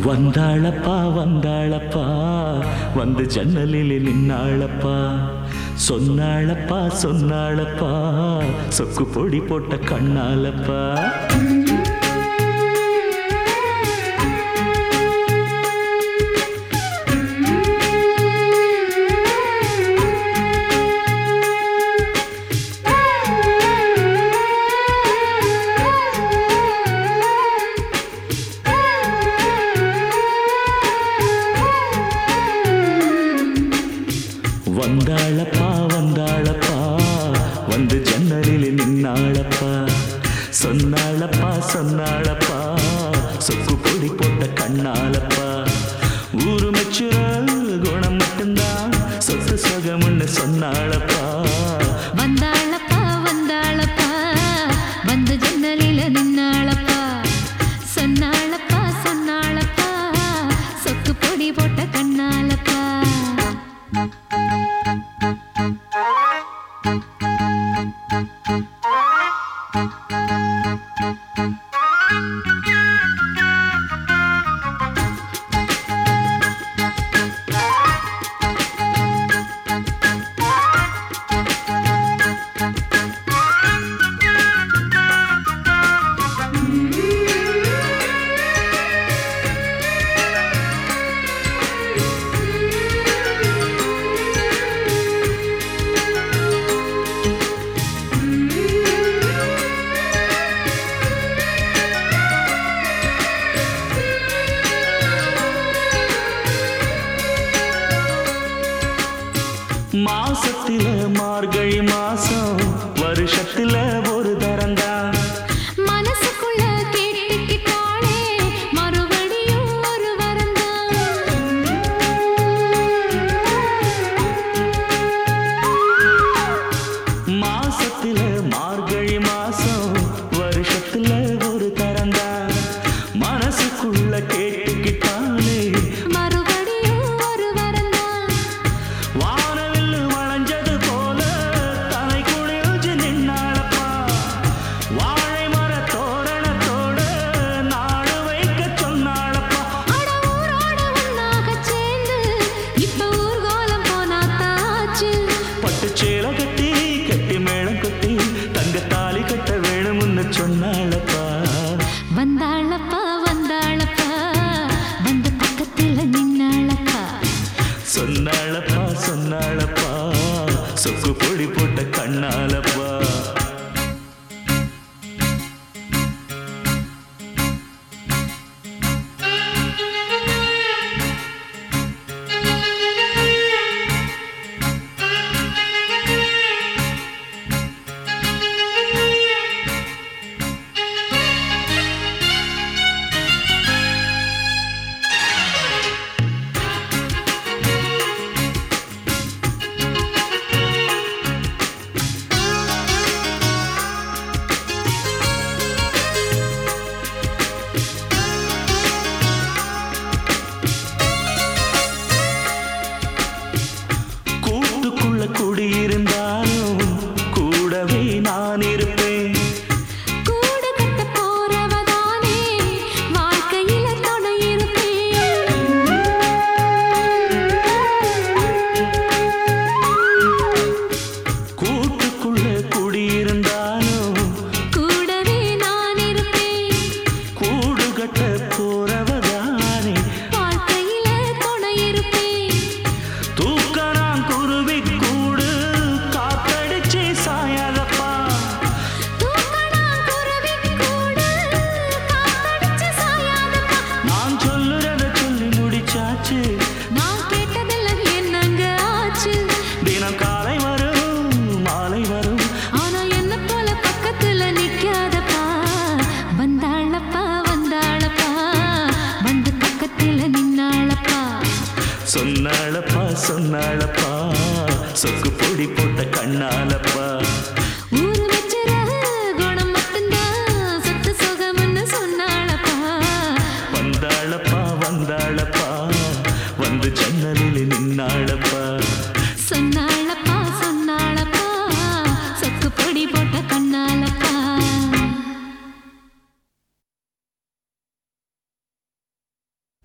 வந்தாளப்பா வந்தாளப்பா வந்து ஜன்னலில் நின்னாளப்பா சொன்னாளப்பா சொன்னாளப்பா சொக்கு பொடி போட்ட கண்ணாலப்பா வந்தாளப்பா வந்தாளப்பா வந்து ஜன்னலில் நின்னாளப்பா சொன்னாளப்பா சொன்னாளப்பா சொக்கு பொடி போட்ட கண்ணாலப்பா ஊரு மெச்சுற குணம் மட்டும்தான் சொத்து சுகம்னு சொன்னாளப்பா வந்தாளப்பா வந்தாளப்பா வந்து ஜன்னலில நின்னாளப்பா சொன்னாளப்பா சொன்னாளப்பா சொக்கு பொடி போட்ட கண்ணாலப்பா மாசத்தில மார்கழி மாசம் வருஷத்துல ஒரு தரந்தான் மனசுக்குள்ள கேட்டுக்கிட்டாளே மறுபடியும் ஒரு வரந்தான் மாசத்தில மார்கழி மாசம் வருஷத்துல ஒரு தரந்தான் மனசுக்குள்ள கேட்டுக்கிட்டாலே மறுபடியும் ஒரு வரந்தான் வானவில் வளைஞ்சது போல தலை குளிர்ந்து நின்னாளப்பா வாழை மர தோரணத்தோட நாடு வைக்க சொன்னாளப்பா அட ஊரோட ஒண்ணாகச் சேர்ந்து இப்ப ஊர்கோலம் போனாத்தாச்சு பட்டு சேலை கட்டி கட்டி மேளம் கட்டி தங்க தாலி கட்ட வேணும்னு சொன்னாளப்பா வந்தாளப்பா வந்தாளப்பா வந்து பக்கத்துல நின்னாளப்பா சொன்னாளப்பா சொன்னாளப்பா சொக்கு பொடி போட்ட கண்ணாலப்பா கூட்டுக்குள்ள குடியிருந்தாலும் கூடவே நான் இருப்பேன் கூடு கட்ட போறவதானே வாழ்க்கையில துணை கூட்டுக்குள்ள குடியிருந்தாலும் கூடவே நான் இருப்பேன் கூடு கட்ட போறவதானே வாழ்க்கையில துணை இருப்பேன் தூக்கணாம் குருவி கூடு காத்தடிச்சு சாயாதப்பா தூக்கணா குருவி கூடு காத்தடிச்சு சாயாதப்பா நான் சொல்லுறத சொல்லி முடிச்சாச்சு நான் கேட்டதெல்லாம் என்னங்க ஆச்சு தினம் காலை வரும் மாலை வரும் ஆனா என்ன போல பக்கத்துல நிக்காதப்பா வந்தாளப்பா வந்தாளப்பா வந்து பக்கத்துல நின்னாளப்பா சொன்னாளப்பா சொன்னாளப்பா சொக்கு பொடி போட்ட கண்ணாலப்பா